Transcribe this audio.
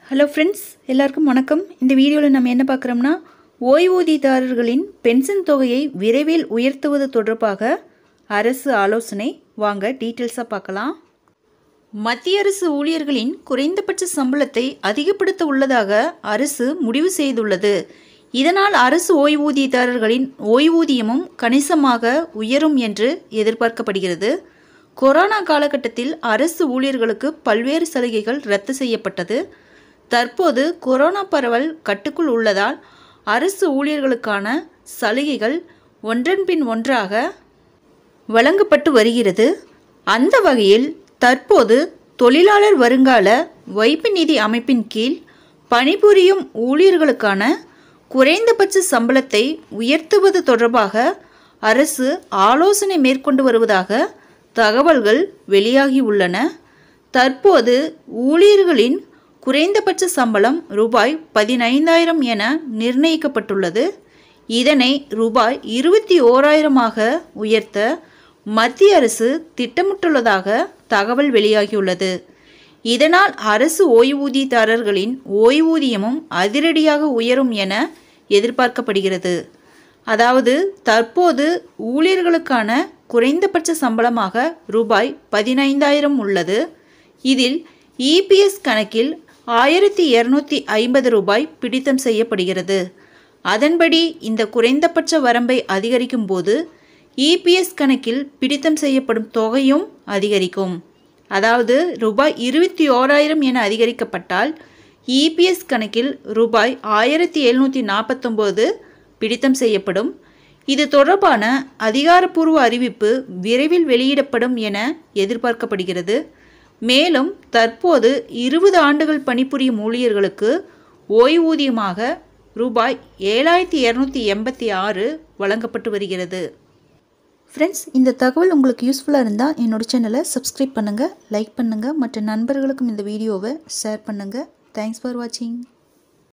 hello friends எல்லாருக்கும் வணக்கம் இந்த வீடியோவில் நம்ம என்ன பார்க்குறோம்னா ஓய்வூதியதாரர்களின் பென்ஷன் தொகையை விரைவில் உயர்த்துவது தொடர்பாக அரசு ஆலோசனை வாங்க டீட்டெயில்ஸாக பார்க்கலாம் மத்திய அரசு ஊழியர்களின் குறைந்தபட்ச சம்பளத்தை அதிகப்படுத்த உள்ளதாக அரசு முடிவு செய்துள்ளது இதனால் அரசு ஓய்வூதியதாரர்களின் ஓய்வூதியமும் கணிசமாக உயரும் என்று எதிர்பார்க்கப்படுகிறது கொரோனா காலகட்டத்தில் அரசு ஊழியர்களுக்கு பல்வேறு சலுகைகள் ரத்து செய்யப்பட்டது தற்போது கொரோனா பரவல் கட்டுக்குள் உள்ளதால் அரசு ஊழியர்களுக்கான சலுகைகள் ஒன்றன் பின் ஒன்றாக வழங்கப்பட்டு வருகிறது அந்த வகையில் தற்போது தொழிலாளர் வருங்கால வைப்பு நிதி அமைப்பின் கீழ் பணிபுரியும் ஊழியர்களுக்கான குறைந்தபட்ச சம்பளத்தை உயர்த்துவது தொடர்பாக அரசு ஆலோசனை மேற்கொண்டு வருவதாக தகவல்கள் வெளியாகியுள்ளன தற்போது ஊழியர்களின் குறைந்தபட்ச சம்பளம் ரூபாய் பதினைந்தாயிரம் என நிர்ணயிக்கப்பட்டுள்ளது இதனை ரூபாய் இருபத்தி ஓராயிரமாக உயர்த்த மத்திய அரசு திட்டமிட்டுள்ளதாக தகவல் வெளியாகியுள்ளது இதனால் அரசு ஓய்வூதியதாரர்களின் ஓய்வூதியமும் அதிரடியாக உயரும் என எதிர்பார்க்கப்படுகிறது அதாவது தற்போது ஊழியர்களுக்கான குறைந்தபட்ச சம்பளமாக ரூபாய் பதினைந்தாயிரம் உள்ளது இதில் இபிஎஸ் கணக்கில் ஆயிரத்தி இரநூத்தி ஐம்பது ரூபாய் பிடித்தம் செய்யப்படுகிறது அதன்படி இந்த குறைந்தபட்ச வரம்பை அதிகரிக்கும் போது இபிஎஸ் கணக்கில் பிடித்தம் செய்யப்படும் தொகையும் அதிகரிக்கும் அதாவது ரூபாய் இருபத்தி ஓராயிரம் என அதிகரிக்கப்பட்டால் இபிஎஸ் கணக்கில் ரூபாய் ஆயிரத்தி எழுநூற்றி நாற்பத்தொம்போது பிடித்தம் செய்யப்படும் இது தொடர்பான அதிகாரப்பூர்வ அறிவிப்பு விரைவில் வெளியிடப்படும் என எதிர்பார்க்கப்படுகிறது மேலும் தற்போது இருபது ஆண்டுகள் பணிபுரியும் ஊழியர்களுக்கு ஓய்வூதியமாக ரூபாய் ஏழாயிரத்தி இரநூத்தி எண்பத்தி ஆறு வழங்கப்பட்டு வருகிறது ஃப்ரெண்ட்ஸ் இந்த தகவல் உங்களுக்கு யூஸ்ஃபுல்லாக இருந்தால் என்னோட சேனலை சப்ஸ்கிரைப் பண்ணுங்கள் லைக் பண்ணுங்கள் மற்ற நண்பர்களுக்கும் இந்த வீடியோவை ஷேர் பண்ணுங்கள் தேங்க்ஸ் ஃபார் வாட்சிங்